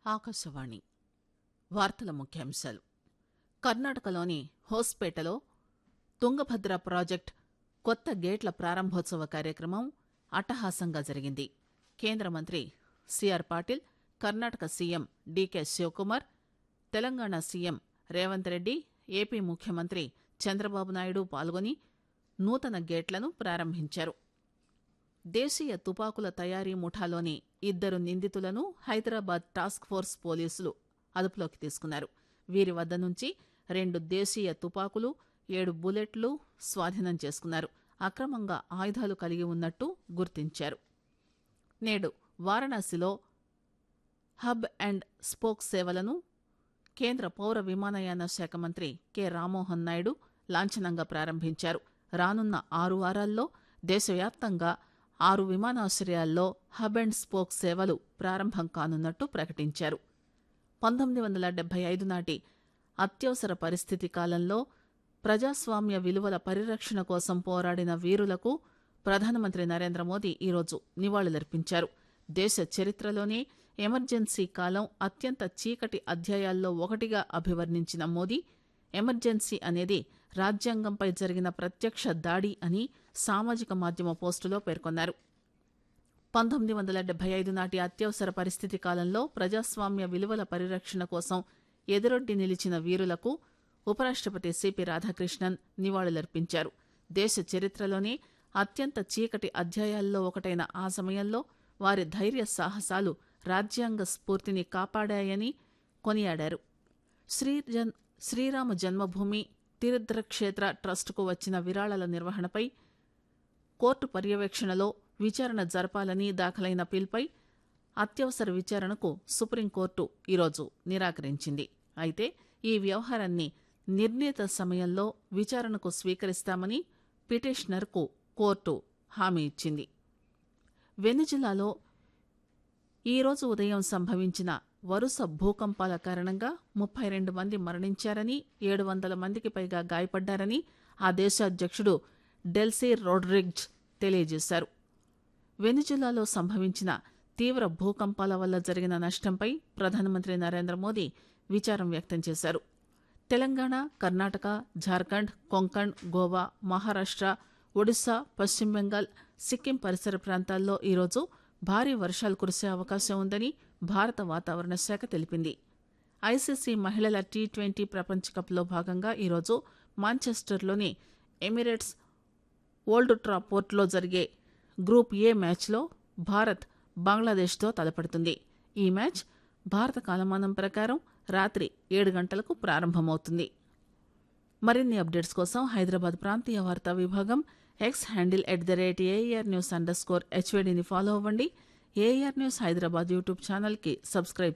ఆకాశవాణి వార్తల ముఖ్యాంశాలు కర్ణాటకలోని హోస్పేటలో తుంగభద్ర ప్రాజెక్టు కొత్త గేట్ల ప్రారంభోత్సవ కార్యక్రమం అట్టహాసంగా జరిగింది కేంద్ర మంత్రి C R Patil Karnataka CM D K Shivakumar Telangana CM Revanth Reddy A P ముఖ్యమంత్రి చంద్రబాబు నాయుడు పాల్గొని నూతన గేట్లను ప్రారంభించారు దేశీయ తుపాకుల తయారీ ముఠాలోని ఇద్దరు నిందితులను హైదరాబాద్ టాస్క్ ఫోర్స్ పోలీసులు అదుపులోకి తీసుకున్నారు వీరి వద్ద నుంచి రెండు దేశీయ తుపాకులు ఏడు బుల్లెట్లు స్వాధీనం చేసుకున్నారు అక్రమంగా ఆయుధాలు కలిగి ఉన్నట్టు గుర్తించారు నేడు వారణాసిలో హబ్ అండ్ స్పోక్ సేవలను కేంద్ర పౌర విమానయాన శాఖ మంత్రి కె రామ్మోహన్ నాయుడు లాంఛనంగా ప్రారంభించారు రానున్న ఆరు వారాల్లో దేశవ్యాప్తంగా ఆరు విమానాశ్రయాల్లో హబ్ అండ్ స్పోక్ సేవలు ప్రారంభం కానున్నట్టు ప్రకటించారు పంతొమ్మిది వందల డెబ్బై ఐదు నాటి అత్యవసర పరిస్థితి కాలంలో ప్రజాస్వామ్య విలువల పరిరక్షణ కోసం పోరాడిన వీరులకు ప్రధానమంత్రి నరేంద్ర మోదీ ఈరోజు నివాళులర్పించారు దేశ చరిత్రలోనే ఎమర్జెన్సీ కాలం అత్యంత చీకటి అధ్యాయాల్లో ఒకటిగా అభివర్ణించిన మోదీ ఎమర్జెన్సీ అనేది రాజ్యాంగంపై జరిగిన ప్రత్యక్ష దాడి అని సామాజిక మాధ్యమ పోస్టులో పేర్కొన్నారు పంతొమ్మిది వందల డెబ్బై ఐదు నాటి అత్యవసర పరిస్థితి కాలంలో ప్రజాస్వామ్య విలువల పరిరక్షణ కోసం ఎదురొడ్డి నిలిచిన వీరులకు ఉపరాష్టపతి సిపి రాధాకృష్ణన్ నివాళులర్పించారు దేశ చరిత్రలోనే అత్యంత చీకటి అధ్యాయాల్లో ఒకటైన ఆ సమయంలో వారి ధైర్య సాహసాలు రాజ్యాంగ స్ఫూర్తిని కాపాడాయని కొనియాడారు శ్రీజన్ శ్రీరామ జన్మభూమి తీర్థక్షేత్ర ట్రస్టుకు వచ్చిన విరాళాల నిర్వహణపై కోర్టు పర్యవేక్షణలో విచారణ జరపాలని దాఖలైన పిల్పై అత్యవసర విచారణకు సుప్రీంకోర్టు ఈరోజు నిరాకరించింది అయితే ఈ వ్యవహారాన్ని నిర్ణీత సమయంలో విచారణకు స్వీకరిస్తామని పిటిషనర్కు కోర్టు హామీ ఇచ్చింది వెనిజులాలో ఈరోజు ఉదయం సంభవించిన వరుస భూకంపాల కారణంగా ముప్పై రెండు మంది మరణించారని ఏడు వందల మందికి పైగా గాయపడ్డారని ఆ దేశ అధ్యక్షుడు డెల్సీ రోడ్రిగ్జ్ తెలియజేశారు వెనిజులాలో సంభవించిన తీవ్ర భూకంపాల వల్ల జరిగిన నష్టంపై ప్రధానమంత్రి నరేంద్ర మోదీ విచారం వ్యక్తం చేశారు తెలంగాణ కర్ణాటక జార్ఖండ్ కొంకణ్ గోవా మహారాష్ట ఒడిశా పశ్చిమ బెంగాల్ సిక్కిం పరిసర ప్రాంతాల్లో ఈరోజు భారీ వర్షాలు కురిసే అవకాశం ఉందని భారత వాతావరణ శాఖ తెలిపింది ఐసీసీ మహిళల టీ ట్వంటీ ప్రపంచ కప్లో భాగంగా ఈరోజు మాంచెస్టర్లోని ఎమిరేట్స్ ఓల్డ్ ట్రాపోర్ట్లో జరిగే గ్రూప్ ఏ మ్యాచ్లో భారత్ బంగ్లాదేశ్తో తలపడుతుంది ఈ మ్యాచ్ భారత కాలమానం ప్రకారం రాత్రి ఏడు గంటలకు ప్రారంభమవుతుంది మరిన్ని అప్డేట్స్ కోసం హైదరాబాద్ ప్రాంతీయ వార్తా విభాగం X handle at the rate A R news underscore హెచ్వేడిని ఫాలో అవ్వండి ఏఆర్ న్యూస్ హైదరాబాద్ యూట్యూబ్ ఛానల్కి సబ్స్క్రైబ్